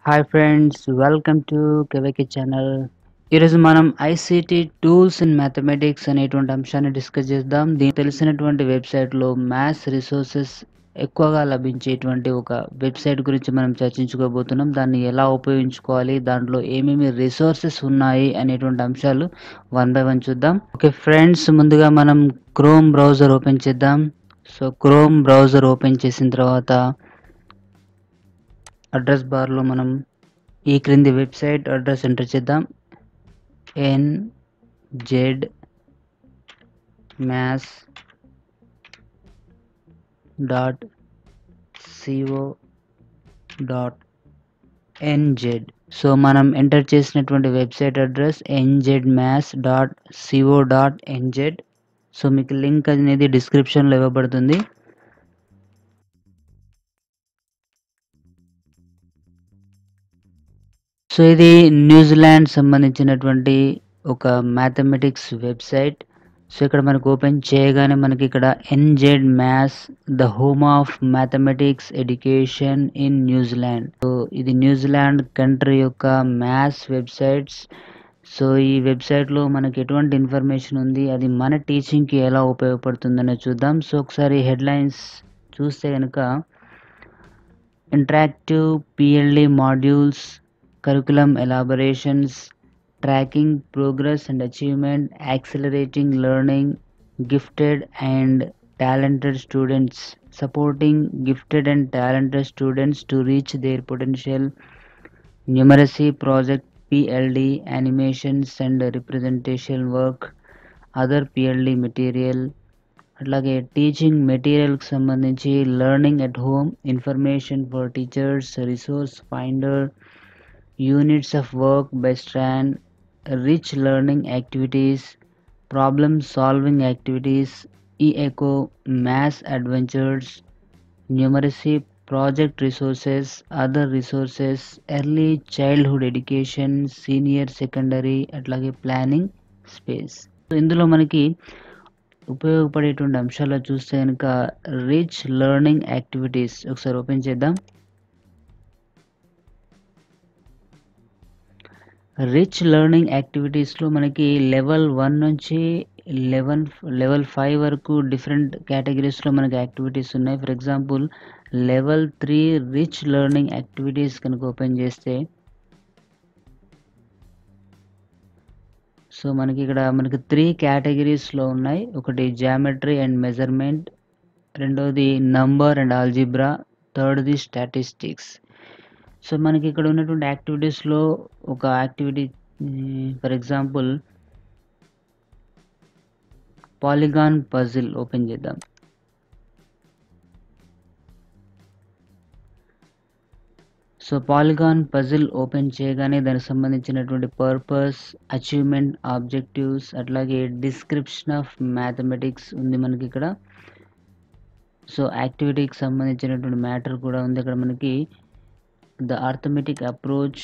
hi friends welcome to కెవెకి channel ఈరోజు మనం ఐసీటీ టూల్స్ ఇన్ మ్యాథమెటిక్స్ అనేటువంటి అంశాన్ని డిస్కస్ చేద్దాం దీనికి తెలిసినటువంటి వెబ్సైట్లో మ్యాథ్స్ రిసోర్సెస్ ఎక్కువగా లభించేటువంటి ఒక వెబ్సైట్ గురించి మనం చర్చించుకోబోతున్నాం దాన్ని ఎలా ఉపయోగించుకోవాలి దాంట్లో ఏమేమి రిసోర్సెస్ ఉన్నాయి అనేటువంటి అంశాలు వన్ బై వన్ చూద్దాం ఓకే ఫ్రెండ్స్ ముందుగా మనం క్రోమ్ బ్రౌజర్ ఓపెన్ చేద్దాం సో క్రోమ్ బ్రౌజర్ ఓపెన్ చేసిన తర్వాత అడ్రస్ బార్లో మనం ఈ క్రింది వెబ్సైట్ అడ్రస్ ఎంటర్ చేద్దాం N Z maths dot co dot NZ so మనం ఎంటర్ చేసినటువంటి website address NZ maths dot co dot NZ so మీకు లింక్ అనేది డిస్క్రిప్షన్లో ఇవ్వబడుతుంది సో ఇది న్యూజిలాండ్ సంబంధించినటువంటి ఒక మ్యాథమెటిక్స్ వెబ్సైట్ సో ఇక్కడ మనకు ఓపెన్ చేయగానే మనకి ఇక్కడ NZ maths the home of mathematics education in New Zealand so ఇది న్యూజిలాండ్ కంట్రీ యొక్క మ్యాథ్స్ వెబ్సైట్స్ సో ఈ వెబ్సైట్లో మనకి ఎటువంటి ఇన్ఫర్మేషన్ ఉంది అది మన టీచింగ్కి ఎలా ఉపయోగపడుతుందనే చూద్దాం సో ఒకసారి హెడ్లైన్స్ చూస్తే కనుక interactive PLD modules curriculum elaborations, tracking progress and achievement, accelerating learning, gifted and talented students, supporting gifted and talented students to reach their potential, numeracy project PLD, animations and representation work, other PLD material, అట్లాగే teaching మెటీరియల్కి సంబంధించి learning at home information for teachers resource finder units of work by strand rich learning activities problem solving activities e-echo mass adventures numeracy project resources other resources early childhood education senior secondary అట్లాగే planning space ఇందులో మనకి ఉపయోగపడేటువంటి అంశాలు చూస్తే కనుక rich learning activities ఒకసారి open చేద్దాం rich learning యాక్టివిటీస్లో మనకి లెవెల్ వన్ నుంచి లెవెన్ లెవెల్ ఫైవ్ వరకు డిఫరెంట్ కేటగిరీస్లో మనకి యాక్టివిటీస్ ఉన్నాయి for example level three rich learning activities కనుక ఓపెన్ చేస్తే సో మనకి ఇక్కడ మనకి త్రీ కేటగిరీస్లో ఉన్నాయి ఒకటి జామెట్రీ అండ్ మెజర్మెంట్ రెండోది నంబర్ అండ్ ఆల్జిబ్రా థర్డ్ది స్టాటిస్టిక్స్ సో మనకి ఇక్కడ ఉన్నటువంటి యాక్టివిటీస్లో ఒక activity for example polygon puzzle open చేద్దాం సో పాలిగాన్ పజిల్ ఓపెన్ చేయగానే దానికి సంబంధించినటువంటి పర్పస్ అచీవ్మెంట్ ఆబ్జెక్టివ్స్ అట్లాగే డిస్క్రిప్షన్ ఆఫ్ మ్యాథమెటిక్స్ ఉంది మనకి ఇక్కడ సో యాక్టివిటీకి సంబంధించినటువంటి మ్యాటర్ కూడా ఉంది ఇక్కడ మనకి ద ఆర్థమెటిక్ అప్రోచ్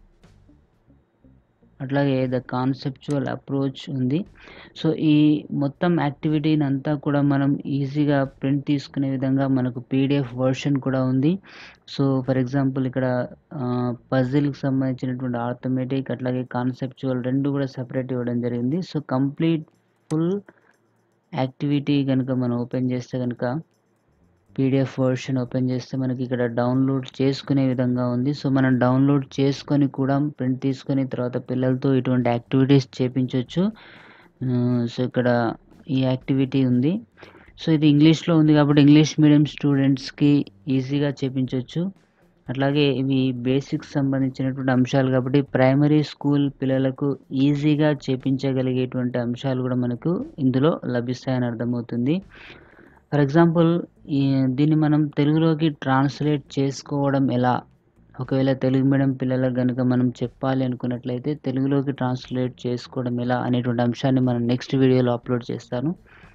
అట్లాగే ద కాన్సెప్చువల్ అప్రోచ్ ఉంది సో ఈ మొత్తం యాక్టివిటీని అంతా కూడా మనం ఈజీగా ప్రింట్ తీసుకునే విధంగా మనకు పీడిఎఫ్ వర్షన్ కూడా ఉంది సో ఫర్ ఎగ్జాంపుల్ ఇక్కడ పజిల్కి సంబంధించినటువంటి ఆర్థమెటిక్ అట్లాగే కాన్సెప్చువల్ రెండు కూడా సపరేట్ ఇవ్వడం జరిగింది సో కంప్లీట్ ఫుల్ యాక్టివిటీ కనుక మనం ఓపెన్ చేస్తే కనుక పీడిఎఫ్ వర్షన్ ఓపెన్ చేస్తే మనకి ఇక్కడ డౌన్లోడ్ చేసుకునే విధంగా ఉంది సో మనం డౌన్లోడ్ చేసుకొని కూడా ప్రింట్ తీసుకొని తర్వాత పిల్లలతో ఇటువంటి యాక్టివిటీస్ చేపించవచ్చు సో ఇక్కడ ఈ యాక్టివిటీ ఉంది సో ఇది ఇంగ్లీష్లో ఉంది కాబట్టి ఇంగ్లీష్ మీడియం స్టూడెంట్స్కి ఈజీగా చేపించవచ్చు అట్లాగే ఇవి బేసిక్స్ సంబంధించినటువంటి అంశాలు కాబట్టి ప్రైమరీ స్కూల్ పిల్లలకు ఈజీగా చేపించగలిగేటువంటి అంశాలు కూడా మనకు ఇందులో లభిస్తాయని అర్థమవుతుంది ఫర్ ఎగ్జాంపుల్ ఈ దీన్ని మనం తెలుగులోకి ట్రాన్స్లేట్ చేసుకోవడం ఎలా ఒకవేళ తెలుగు మీడియం పిల్లలకు కనుక మనం చెప్పాలి అనుకున్నట్లయితే తెలుగులోకి ట్రాన్స్లేట్ చేసుకోవడం ఎలా అనేటువంటి అంశాన్ని మనం నెక్స్ట్ వీడియోలో అప్లోడ్ చేస్తాను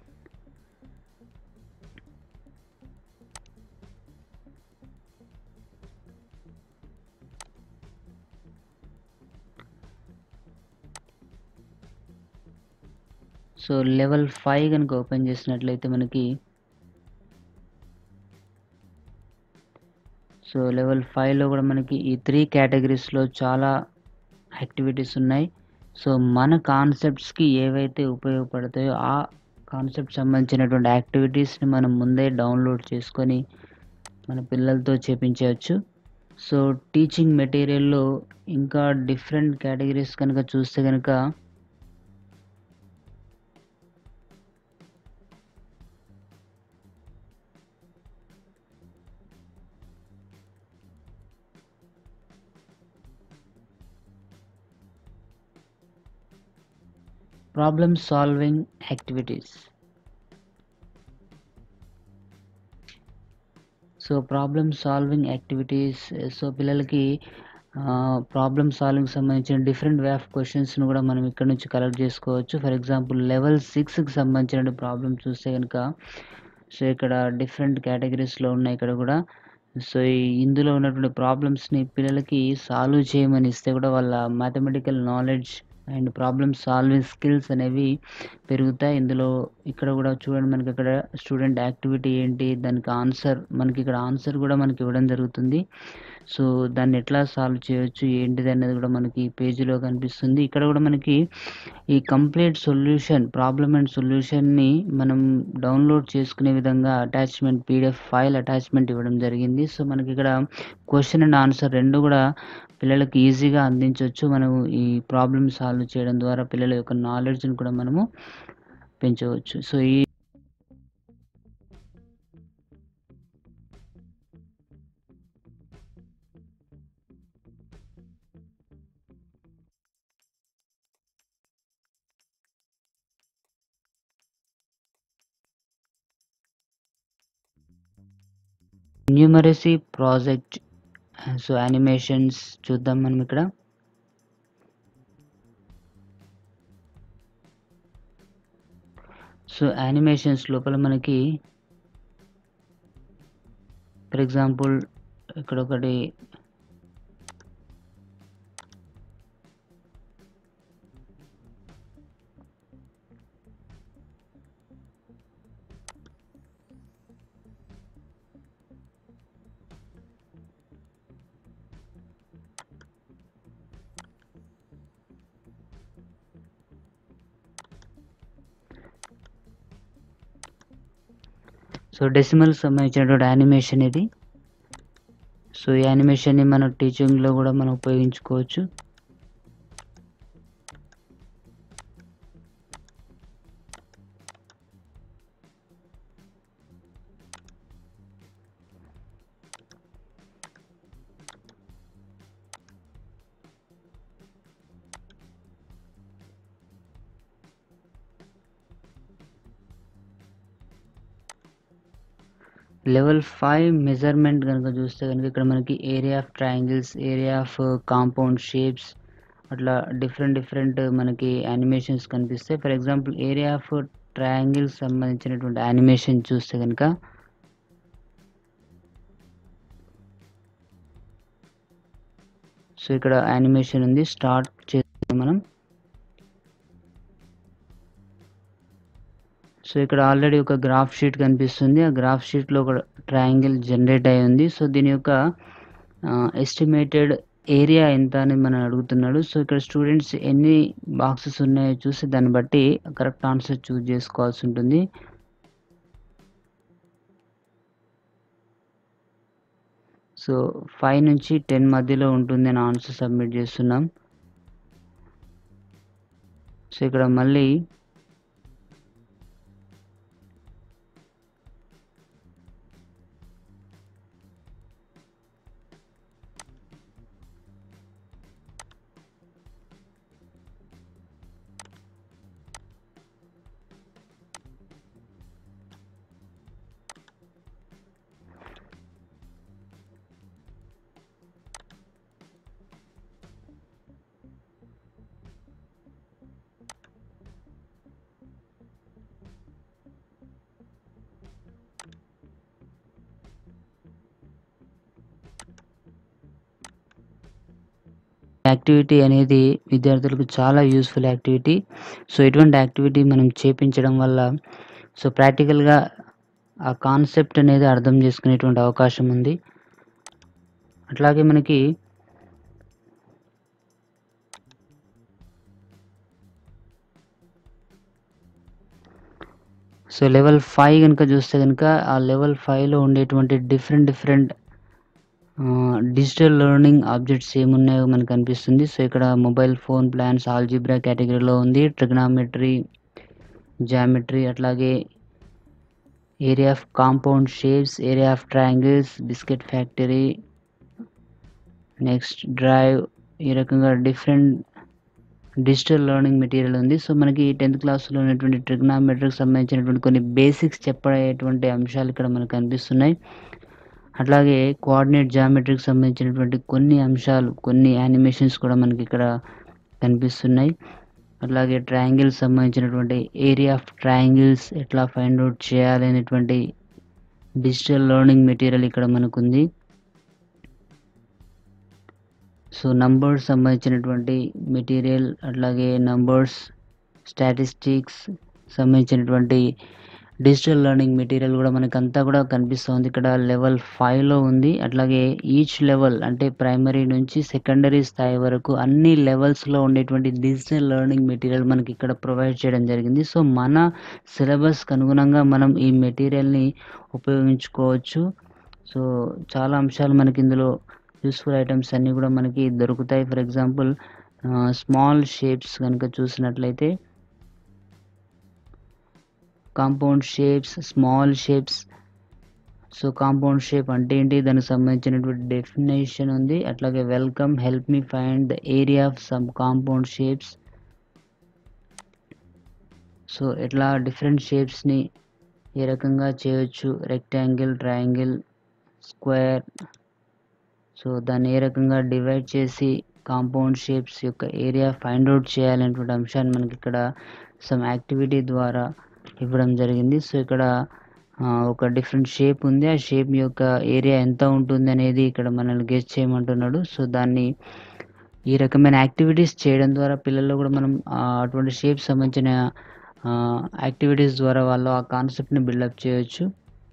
సో లెవెల్ ఫైవ్ కనుక ఓపెన్ చేసినట్లయితే మనకి సో లెవెల్ ఫైవ్లో కూడా మనకి ఈ త్రీ కేటగిరీస్లో చాలా యాక్టివిటీస్ ఉన్నాయి సో మన కాన్సెప్ట్స్కి ఏవైతే ఉపయోగపడతాయో ఆ కాన్సెప్ట్ సంబంధించినటువంటి యాక్టివిటీస్ని మనం ముందే డౌన్లోడ్ చేసుకొని మన పిల్లలతో చేపించవచ్చు సో టీచింగ్ మెటీరియల్లో ఇంకా డిఫరెంట్ కేటగిరీస్ కనుక చూస్తే కనుక problem solving activities so problem solving activities so పిల్లలకి ప్రాబ్లమ్ సాల్వింగ్ సంబంధించిన డిఫరెంట్ వే ఆఫ్ క్వశ్చన్స్ను కూడా మనం ఇక్కడ నుంచి కలెక్ట్ చేసుకోవచ్చు ఫర్ ఎగ్జాంపుల్ లెవెల్ సిక్స్కి సంబంధించిన ప్రాబ్లమ్ చూస్తే కనుక సో ఇక్కడ డిఫరెంట్ కేటగిరీస్లో ఉన్నాయి ఇక్కడ కూడా సో ఈ ఇందులో ఉన్నటువంటి ప్రాబ్లమ్స్ని పిల్లలకి సాల్వ్ చేయమని ఇస్తే కూడా వాళ్ళ mathematical knowledge and problem solving skills అనేవి పెరుగుతాయి ఇందులో ఇక్కడ కూడా చూడండి మనకి ఇక్కడ స్టూడెంట్ యాక్టివిటీ ఏంటి దానికి ఆన్సర్ మనకి ఇక్కడ ఆన్సర్ కూడా మనకి ఇవ్వడం జరుగుతుంది సో దాన్ని ఎట్లా సాల్వ్ చేయొచ్చు ఏంటిది అనేది కూడా మనకి పేజీలో కనిపిస్తుంది ఇక్కడ కూడా మనకి ఈ కంప్లీట్ సొల్యూషన్ ప్రాబ్లమ్ అండ్ సొల్యూషన్ని మనం డౌన్లోడ్ చేసుకునే విధంగా అటాచ్మెంట్ పీడిఎఫ్ ఫైల్ అటాచ్మెంట్ ఇవ్వడం జరిగింది సో మనకి ఇక్కడ క్వశ్చన్ అండ్ ఆన్సర్ రెండు కూడా పిల్లలకి ఈజీగా అందించవచ్చు మనము ఈ ప్రాబ్లమ్ సాల్వ్ చేయడం ద్వారా పిల్లల యొక్క నాలెడ్జ్ని కూడా మనము పెంచవచ్చు సో ఈ న్యూమరసీ ప్రాజెక్ట్ సో యానిమేషన్స్ చూద్దాం మనం ఇక్కడ సో యానిమేషన్స్ లోపల మనకి ఫర్ ఎగ్జాంపుల్ ఇక్కడ ఒకటి సో డెసిమల్ సంబంధించినటువంటి యానిమేషన్ ఇది సో ఈ యానిమేషన్ని మన టీచింగ్లో కూడా మనం ఉపయోగించుకోవచ్చు లెవెల్ ఫైవ్ మెజర్మెంట్ కనుక చూస్తే కనుక ఇక్కడ మనకి area of triangles area of compound shapes అట్లా డిఫరెంట్ డిఫరెంట్ మనకి యానిమేషన్స్ కనిపిస్తాయి for example area of triangles సంబంధించినటువంటి యానిమేషన్ చూస్తే కనుక సో ఇక్కడ యానిమేషన్ ఉంది స్టార్ట్ చేస్తాం మనం సో ఇక్కడ ఆల్రెడీ ఒక గ్రాఫ్ షీట్ కనిపిస్తుంది ఆ గ్రాఫ్ షీట్లో ఒక ట్రయాంగిల్ జనరేట్ అయి ఉంది సో దీని యొక్క ఎస్టిమేటెడ్ ఏరియా ఎంత అని మనం అడుగుతున్నాడు సో ఇక్కడ స్టూడెంట్స్ ఎన్ని బాక్సెస్ ఉన్నాయో చూసి దాన్ని బట్టి కరెక్ట్ ఆన్సర్ చూస్ చేసుకోవాల్సి ఉంటుంది సో ఫైవ్ నుంచి టెన్ మధ్యలో ఉంటుంది అని ఆన్సర్ సబ్మిట్ చేస్తున్నాం సో ఇక్కడ మళ్ళీ యాక్టివిటీ అనేది విద్యార్థులకు చాలా యూస్ఫుల్ యాక్టివిటీ సో ఇటువంటి యాక్టివిటీ మనం చేపించడం వల్ల సో ప్రాక్టికల్గా ఆ కాన్సెప్ట్ అనేది అర్థం చేసుకునేటువంటి అవకాశం ఉంది అట్లాగే మనకి సో లెవెల్ ఫైవ్ కనుక చూస్తే కనుక ఆ లెవెల్ ఫైవ్లో ఉండేటువంటి different different digital learning objects ఏమున్నాయో మనకు అనిపిస్తుంది సో ఇక్కడ మొబైల్ ఫోన్ ప్లాన్స్ ఆల్జిబ్రా కేటగిరీలో ఉంది ట్రిగ్నామెట్రీ జామెట్రీ అట్లాగే area of compound shapes area of triangles biscuit factory next drive ఈ రకంగా డిఫరెంట్ డిజిటల్ లెర్నింగ్ మెటీరియల్ ఉంది సో మనకి టెన్త్ క్లాస్లో ఉన్నటువంటి ట్రిగ్నామెట్రీకి సంబంధించినటువంటి కొన్ని బేసిక్స్ చెప్పేటువంటి అంశాలు ఇక్కడ మనకు కనిపిస్తున్నాయి అట్లాగే కోఆర్డినేట్ జామెట్రీకి సంబంధించినటువంటి కొన్ని అంశాలు కొన్ని యానిమేషన్స్ కూడా మనకి ఇక్కడ కనిపిస్తున్నాయి అట్లాగే ట్రయాంగిల్స్ సంబంధించినటువంటి ఏరియా ఆఫ్ ట్రయాంగిల్స్ ఎట్లా ఫైండ్ అవుట్ చేయాలి అనేటువంటి డిజిటల్ లెర్నింగ్ మెటీరియల్ ఇక్కడ మనకు ఉంది సో నంబర్స్ సంబంధించినటువంటి మెటీరియల్ అట్లాగే నంబర్స్ స్టాటిస్టిక్స్ సంబంధించినటువంటి డిజిటల్ లెర్నింగ్ మెటీరియల్ కూడా మనకు అంతా కూడా కనిపిస్తుంది ఇక్కడ లెవెల్ ఫైవ్లో ఉంది అట్లాగే ఈచ్ లెవెల్ అంటే ప్రైమరీ నుంచి సెకండరీ స్థాయి వరకు అన్ని లెవెల్స్లో ఉండేటువంటి డిజిటల్ లెర్నింగ్ మెటీరియల్ మనకి ఇక్కడ ప్రొవైడ్ చేయడం జరిగింది సో మన సిలబస్కి అనుగుణంగా మనం ఈ మెటీరియల్ని ఉపయోగించుకోవచ్చు సో చాలా అంశాలు మనకి ఇందులో యూస్ఫుల్ ఐటమ్స్ అన్నీ కూడా మనకి దొరుకుతాయి ఫర్ ఎగ్జాంపుల్ స్మాల్ షేప్స్ కనుక చూసినట్లయితే compound shapes small shapes so compound shape అంటే ఏంటి దానికి సంబంధించినటువంటి డెఫినేషన్ ఉంది అట్లాగే welcome help me find the area of some compound shapes so ఎట్లా డిఫరెంట్ షేప్స్ని ఏ రకంగా చేయొచ్చు రెక్టాంగిల్ ట్రయాంగిల్ స్క్వేర్ సో దాన్ని ఏ రకంగా డివైడ్ చేసి కాంపౌండ్ షేప్స్ యొక్క ఏరియా ఫైండ్ అవుట్ చేయాలనేటువంటి అంశాన్ని మనకి ఇక్కడ సమ్ యాక్టివిటీ ద్వారా ఇవ్వడం జరిగింది సో ఇక్కడ ఒక డిఫరెంట్ షేప్ ఉంది ఆ షేప్ యొక్క ఏరియా ఎంత ఉంటుంది అనేది ఇక్కడ మనల్ని గెస్ట్ చేయమంటున్నాడు సో దాన్ని ఈ రకమైన యాక్టివిటీస్ చేయడం ద్వారా పిల్లల్లో కూడా మనం అటువంటి షేప్ సంబంధించిన యాక్టివిటీస్ ద్వారా వాళ్ళు ఆ కాన్సెప్ట్ని బిల్డప్ చేయొచ్చు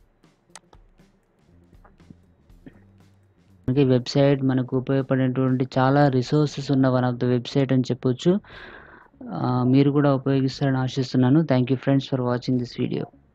మనకి వెబ్సైట్ మనకు ఉపయోగపడేటువంటి చాలా రిసోర్సెస్ ఉన్న వన్ ఆఫ్ ద వెబ్సైట్ అని చెప్పొచ్చు మీరు కూడా ఉపయోగిస్తారని ఆశిస్తున్నాను thank you friends for watching this video